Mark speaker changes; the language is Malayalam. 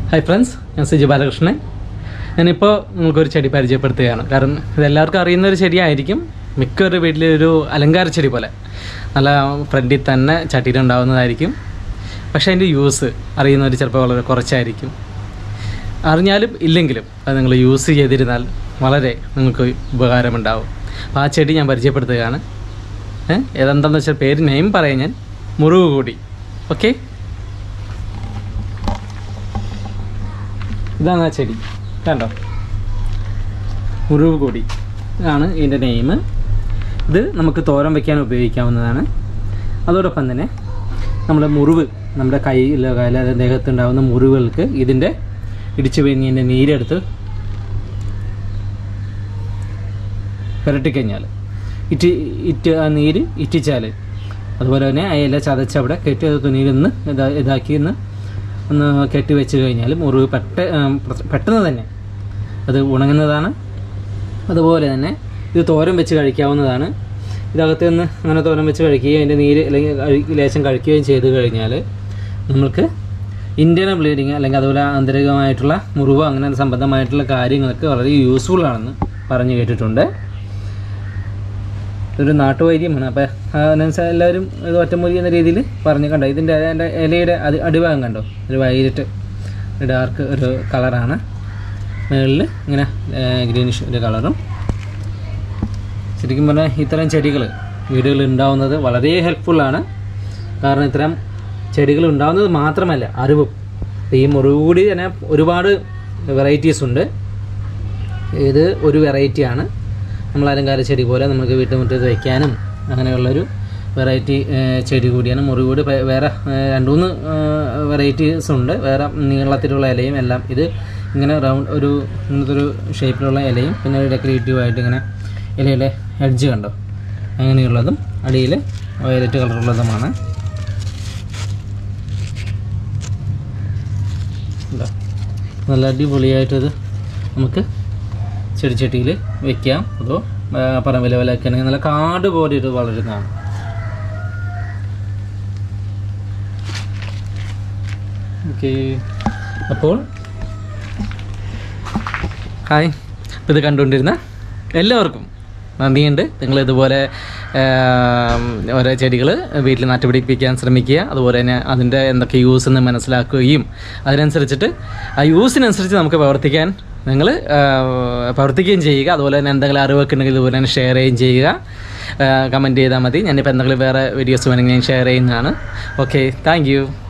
Speaker 1: ഹായ് ഫ്രണ്ട്സ് ഞാൻ സിജു ബാലകൃഷ്ണൻ ഞാനിപ്പോൾ നിങ്ങൾക്കൊരു ചെടി പരിചയപ്പെടുത്തുകയാണ് കാരണം ഇതെല്ലാവർക്കും അറിയുന്ന ഒരു ചെടിയായിരിക്കും മിക്കൊരു വീട്ടിലൊരു അലങ്കാര ചെടി പോലെ നല്ല ഫ്രണ്ടിൽ തന്നെ ചട്ടിയിലുണ്ടാവുന്നതായിരിക്കും പക്ഷേ അതിൻ്റെ യൂസ് അറിയുന്നവർ ചിലപ്പോൾ വളരെ കുറച്ചായിരിക്കും അറിഞ്ഞാലും ഇല്ലെങ്കിലും അത് നിങ്ങൾ യൂസ് ചെയ്തിരുന്നാൽ വളരെ നിങ്ങൾക്ക് ഉപകാരമുണ്ടാവും അപ്പോൾ ആ ചെടി ഞാൻ പരിചയപ്പെടുത്തുകയാണ് ഏഹ് ഏതെന്താണെന്ന് വെച്ചാൽ പേര് നെയിം പറയാം ഞാൻ മുറിവ് കൂടി ഓക്കെ ഇതാണ് ആ ചെടി കണ്ടോ മുറിവ് കൂടി ഇതാണ് ഇതിൻ്റെ നെയിം ഇത് നമുക്ക് തോരൻ വയ്ക്കാൻ ഉപയോഗിക്കാവുന്നതാണ് അതോടൊപ്പം തന്നെ നമ്മുടെ മുറിവ് നമ്മുടെ കയ്യിലോ അല്ലാതെ ദേഹത്തുണ്ടാകുന്ന മുറിവുകൾക്ക് ഇതിൻ്റെ ഇടിച്ചു പിരിഞ്ഞതിൻ്റെ നീരെടുത്ത് പുരട്ടിക്കഴിഞ്ഞാൽ ഇറ്റ് ഇറ്റ് ആ നീര് ഇറ്റിച്ചാൽ അതുപോലെ തന്നെ ആ ഇല ചതച്ച് അവിടെ കെട്ടി അത് തുണിയിൽ നിന്ന് ഇതാ ഇതാക്കി ഒന്ന് ഒന്ന് കെട്ടി വെച്ച് കഴിഞ്ഞാൽ മുറിവ് പെട്ട ആ, പെട്ടെന്ന് തന്നെ അത് ഉണങ്ങുന്നതാണ് അതുപോലെ തന്നെ ഇത് തോരൻ വെച്ച് കഴിക്കാവുന്നതാണ് ഇതകത്ത് നിന്ന് അങ്ങനെ തോരൻ വെച്ച് കഴിക്കുകയും അതിൻ്റെ നീര് അല്ലെങ്കിൽ കഴി- ലേശം കഴിക്കുകയും ചെയ്ത് കഴിഞ്ഞാൽ നമ്മൾക്ക് ഇൻറ്റേർണൽ ബ്ലീഡിങ് അല്ലെങ്കിൽ അതുപോലെ ആന്തരികമായിട്ടുള്ള മുറിവ് അങ്ങനെ സംബന്ധമായിട്ടുള്ള കാര്യങ്ങൾക്ക് വളരെ യൂസ്ഫുൾ ആണെന്ന് പറഞ്ഞു കേട്ടിട്ടുണ്ട് ഇതൊരു നാട്ടുവൈദ്യമാണ് അപ്പോൾ അതിനനുസരിച്ച് എല്ലാവരും ഇത് ഒറ്റമൂലി എന്ന രീതിയിൽ പറഞ്ഞു കണ്ടോ ഇതിൻ്റെ അതിൻ്റെ ഇലയുടെ അടി അടിഭാഗം കണ്ടോ ഒരു വൈലറ്റ് ഡാർക്ക് ഒരു കളറാണ് മുകളിൽ ഇങ്ങനെ ഗ്രീനിഷ് ഒരു കളറും ശരിക്കും പറഞ്ഞാൽ ഇത്തരം ചെടികൾ വീടുകളിൽ ഉണ്ടാവുന്നത് വളരെ ഹെൽപ്ഫുള്ളാണ് കാരണം ഇത്തരം ചെടികൾ ഉണ്ടാവുന്നത് മാത്രമല്ല അറിവും ഈ മുറിവ് കൂടി തന്നെ ഒരുപാട് വെറൈറ്റീസ് ഉണ്ട് ഇത് ഒരു വെറൈറ്റിയാണ് നമ്മൾ അലങ്കാര ചെടി പോലെ നമുക്ക് വീട്ടുമുറ്റത്ത് വയ്ക്കാനും അങ്ങനെയുള്ളൊരു വെറൈറ്റി ചെടി കൂടിയാണ് മുറികൂടി പേ- വേറെ ഏഹ്, രണ്ട് മൂന്ന് വെറൈറ്റീസ് ഉണ്ട് വേറെ നീളത്തിലുള്ള ഇലയും എല്ലാം ഇത് ഇങ്ങനെ റൗണ്ട് ഒരു ഇങ്ങനത്തെ ഒരു ഷേപ്പിലുള്ള ഇലയും പിന്നെ ഒരു ഡെക്കറേറ്റീവായിട്ട് ഇങ്ങനെ ഇലയിലെ എഡ്ജ് കണ്ടോ അങ്ങനെയുള്ളതും അടിയിൽ വയലറ്റ് കളറുള്ളതുമാണ് ഇതാ. നല്ല അടിപൊളിയായിട്ടത് നമുക്ക് ചെടിച്ചട്ടിയിൽ വെക്കാം അതോ ആ, പറമ്പിൽ വിലക്കണമെങ്കിൽ നല്ല കാട് പോലെ ഇത് വളരുന്നതാണ് ഓക്കെ അപ്പോൾ ഹായ് അപ്പോൾ ഇത് കണ്ടുകൊണ്ടിരുന്ന എല്ലാവർക്കും നന്ദിയുണ്ട് നിങ്ങൾ ഇതുപോലെ ആം, ഓരോ ചെടികൾ വീട്ടിൽ നട്ടുപിടിപ്പിക്കാൻ ശ്രമിക്കുക അതുപോലെ തന്നെ അതിൻ്റെ എന്തൊക്കെ യൂസ് എന്ന് മനസ്സിലാക്കുകയും അതിനനുസരിച്ചിട്ട് ആ യൂസിനനുസരിച്ച് നമുക്ക് പ്രവർത്തിക്കാൻ നിങ്ങൾ പ്രവർത്തിക്കുകയും ചെയ്യുക അതുപോലെ തന്നെ എന്തെങ്കിലും അറിവൊക്കെ ഉണ്ടെങ്കിൽ ഇതുപോലെ തന്നെ ഷെയർ ചെയ്യുകയും ചെയ്യുക കമൻറ്റ് ചെയ്താൽ മതി ഞാനിപ്പോൾ എന്തെങ്കിലും വേറെ വീഡിയോസ് വേണമെങ്കിൽ ഞാൻ ഷെയർ ചെയ്യുന്നതാണ് ഓക്കെ താങ്ക്